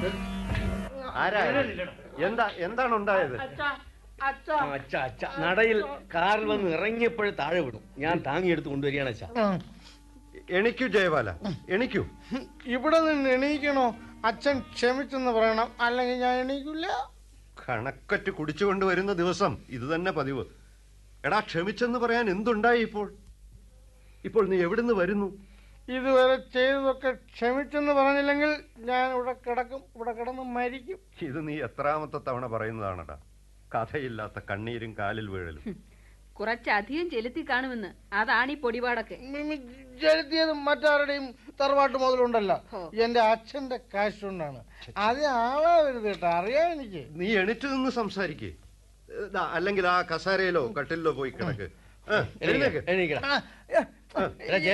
ആരാ എന്താ എന്താണ് ഉണ്ടായത് അച്ഛാ അച്ഛാ അച്ഛ അച്ഛ നടയിൽ കാറിൽ വന്ന് ഇറങ്ങിയപ്പോഴേ താഴെ വിടും ഞാൻ താങ്ങിയെടുത്ത് കൊണ്ടുവരികയാണ് അച്ഛ എണിക്കൂ ജയബാല എണിക്കൂ ഇവിടെ നിന്ന് എണീക്കണോ അച്ഛൻ ക്ഷമിച്ചെന്ന് പറയണം അല്ലെങ്കിൽ ഞാൻ എണീക്കില്ല കണക്കറ്റ് കുടിച്ചുകൊണ്ട് വരുന്ന ദിവസം ഇത് തന്നെ പതിവ് എടാ ക്ഷമിച്ചെന്ന് പറയാൻ എന്തുണ്ടായി ഇപ്പോൾ ഇപ്പോൾ നീ എവിടുന്ന് വരുന്നു ഇതുവരെ ചെയ്തതൊക്കെ ക്ഷമിച്ചെന്ന് പറഞ്ഞില്ലെങ്കിൽ ഞാൻ ഇവിടെ കിടക്കും ഇവിടെ കിടന്ന് മരിക്കും ഇത് നീ എത്രാമത്തെ തവണ പറയുന്നതാണടാ കഥയില്ലാത്ത കണ്ണീരും കാലിൽ വീഴലും കുറച്ചധികം ചെലുത്തി കാണുമെന്ന് അതാണ് ഈ പൊടിപാടൊക്കെ ജലത്തിയത് മറ്റാരുടെയും തറവാട്ട് മുതലുണ്ടല്ലോ ഹോ. എന്റെ അച്ഛന്റെ കാശ് കൊണ്ടാണ് അത് ആളാവരുത് കേട്ടോ അറിയാം എനിക്ക് നീ എണിറ്റ് നിന്ന് സംസാരിക്കേ അല്ലെങ്കിൽ ആ കസാരയിലോ കട്ടിലിലോ പോയി കിടക്ക് ആ, എഴുന്നേക്ക് എണീക്കണം ആ, എടാ,